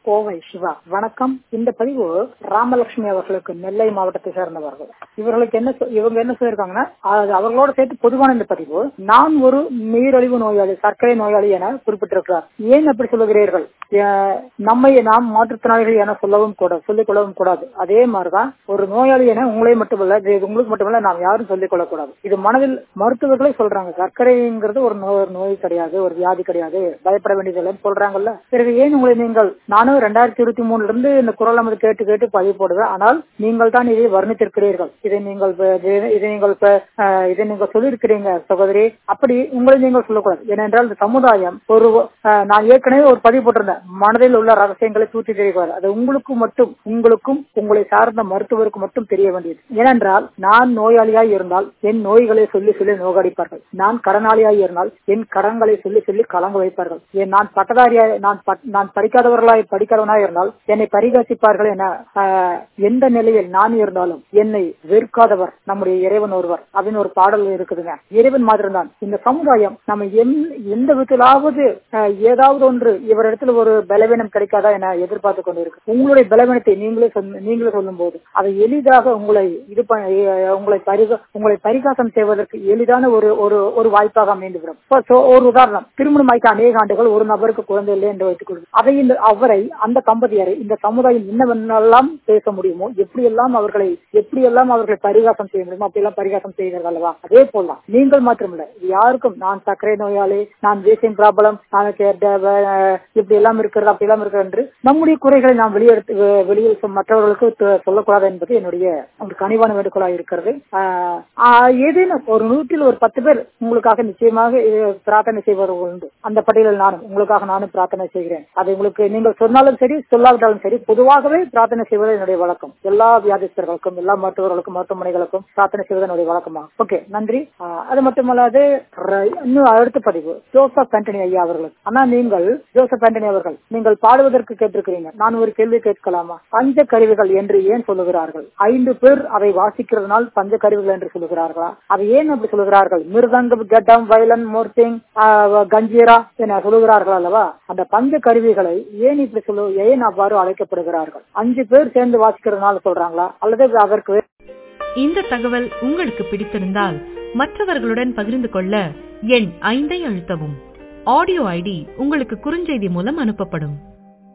கோவை சிவா வணக்கம் இந்த பதிவு ராமலட்சுமி அவர்களுக்கு நெல்லை மாவட்டத்தை சேர்ந்தவர்கள் இவர்களுக்கு என்ன சொ- இவங்க என்ன சொல்லியிருக்காங்கன்னா அது அவர்களோட சேர்த்து பொதுவான இந்த பதிவு நான் ஒரு நீரழிவு நோயாளி சர்க்கரை நோயாளி என குறிப்பிட்டிருக்கிறார் ஏன் அப்படி சொல்லுகிறீர்கள் ஏ- நம்மை நாம் மாற்றுத்திறனாளிகள் என சொல்லவும் கூட சொல்லிக் கொள்ளவும் கூடாது அதே மாதிரிதான் ஒரு நோயாளி என உங்களை மட்டுமல்ல இது உங்களுக்கு மட்டுமல்ல நாம் யாரும் சொல்லிக் கொள்ளக்கூடாது இது மனதில் மருத்துவர்களே சொல்றாங்க சர்க்கரைங்கிறது ஒரு நோய் ஒரு நோய் கிடையாது ஒரு வியாதி கிடையாது பயப்பட வேண்டியதில்லைன்னு சொல்றாங்கல்ல பிறகு ஏன் உங்களை நீங்கள் நானும் ரெண்டாயிரத்தி இருபத்தி மூணுல இருந்து இந்த குரல் நமது கேட்டு கேட்டு பதிவு போடுவேன் ஆனால் நீங்கள் தான் இதை வர்ணித்திருக்கிறீர்கள் இதை நீங்கள் ப- இதை- இதை நீங்கள் ப- அஹ், இதை நீங்கள் சொல்லியிருக்கிறீங்க சகோதரி அப்படி உங்களை நீங்கள் சொல்லக்கூடாது ஏனென்றால் இந்த சமுதாயம் ஒரு அஹ், நான் ஏற்கனவே ஒரு பதிவு போட்டிருந்தேன் மனதில் உள்ள ரகசியங்களை தூத்தி தெரியக்கூடாது அது உங்களுக்கு மட்டும் உங்களுக்கும் உங்களை சார்ந்த மருத்துவருக்கு மட்டும் தெரிய வேண்டியது ஏனென்றால் நான் நோயாளியாய் இருந்தால் என் நோய்களை சொல்லி சொல்லி நோகடிப்பார்கள் நான் கடனாளியாய் இருந்தால் என் கடன்களை சொல்லி சொல்லி கலங்க வைப்பார்கள் ஏன் நான் பட்டதாரியாய் நான் பட்- நான் படிக்காதவர்களாய் படிக்காதவனாய் இருந்தால் என்னை பரிகாசிப்பார்கள் என ஆஹ், எந்த நிலையில் நான் இருந்தாலும் என்னை வெறுக்காதவர் நம்முடைய இறைவன் ஒருவர் அப்படின்னு ஒரு பாடல் இருக்குதுங்க இறைவன் மாதிரி தான் இந்த சமுதாயம் நம்ம எந்- எந்த விதத்திலாவது ஆஹ், ஏதாவது ஒன்று இவரிடத்துல ஒரு பலவீனம் கிடைக்காதா என எதிர்பார்த்து கொண்டிருக்கு உங்களுடைய பலவீனத்தை நீங்களே சொன்ன- நீங்களே சொல்லும் போது அதை எளிதாக உங்களை இது ப- அஹ், உங்களை பரிக உங்களை பரிகாசம் செய்வதற்கு எளிதான ஒரு ஒரு ஒரு வாய்ப்பாக அமைந்துவிடும் So, so, ஒரு உதாரணம் திருமணமாய்க்கு அநேக ஆண்டுகள் ஒரு நபருக்கு குழந்தை இல்லை என்று வைத்துக் கொள்வோம் அதை இந்த அவரை அந்த தம்பதியரை இந்த சமுதாயம் என்னவென்னெல்லாம் பேச முடியுமோ எப்படியெல்லாம் அவர்களை எப்படியெல்லாம் அவர்களை பரிகாசம் செய்ய முடியுமோ அப்படியெல்லாம் பரிகாசம் செய்கிறார்கள் அல்லவா அதே போலதான் நீங்கள் மாத்திரமில்ல இது யாருக்கும் நான் சர்க்கரை நோயாளி நான் வேசிங் ப்ராப்ளம் எனக்கு அஹ், இப்படி எல்லாம் இருக்கிறது அப்படி எல்லாம் இருக்கிறது என்று நம்முடைய குறைகளை நாம் வெளியெடுத்து வெ- வெளியில் சொ- மற்றவர்களுக்கு த- சொல்லக்கூடாது என்பது என்னுடைய ஒரு கனிவான வேண்டுகோளாக இருக்கிறது ஆஹ், ஆஹ், ஏதேனும் ஒரு நூற்றில் ஒரு பத்து பேர் உங்களுக்காக நிச்சயமாக அஹ், பிரார்த்தனை செய்பவர்கள் உண்டு அந்த பட்டியலில் நானும் உங்களுக்காக நானும் பிரார்த்தனை செய்கிறேன் அது உங்களுக்கு நீங்கள் சொன்னாலும் சரி சொல்லாவிட்டாலும் சரி பொதுவாகவே பிரார்த்தனை செய்வது என்னுடைய வழக்கம் எல்லா வியாதிஸ்தர்களுக்கும் எல்லா மருத்துவர்களுக்கும் மருத்துவமனைகளுக்கும் பிரார்த்தனை செய்வது என்னுடைய வழக்கமாகும் ஓகே நன்றி ஆஹ், அது மட்டுமல்லாது ர- இன்னும் அடுத்த பதிவு ஜோசப் ஆண்டனி ஐயா அவர்கள் ஆனா நீங்கள் ஜோசப் ஆண்டனி அவர்கள் நீங்கள் பாடுவதற்கு கேட்டிருக்கிறீங்க நான் ஒரு கேள்வி கேட்கலாமா பஞ்ச கருவிகள் என்று ஏன் சொல்லுகிறார்கள் ஐந்து பேர் அதை வாசிக்கிறதுனால் பஞ்ச கருவிகள் என்று சொல்லுகிறார்களா அதை ஏன் அப்படி சொல்லுகிறார்கள் மிருதங்கம் கட்டம் வயலன் மோர்த்திங் கஞ்சீரா என சொல்லுகிறார்கள் அல்லவா அந்த பஞ்ச கருவிகளை ஏன் இப்படி சொல்லு ஏன் அவ்வாறு அழைக்கப்படுகிறார்கள் அஞ்சு பேர் சேர்ந்து வாசிக்கிறதுனால சொல்றாங்களா அல்லது அதற்கு வே- இந்த தகவல் உங்களுக்கு பிடித்திருந்தால் மற்றவர்களுடன் பகிர்ந்து கொள்ள எண் ஐந்தை அழுத்தவும் ஆடியோ ஐடி உங்களுக்கு குறுஞ்செய்தி மூலம் அனுப்பப்படும்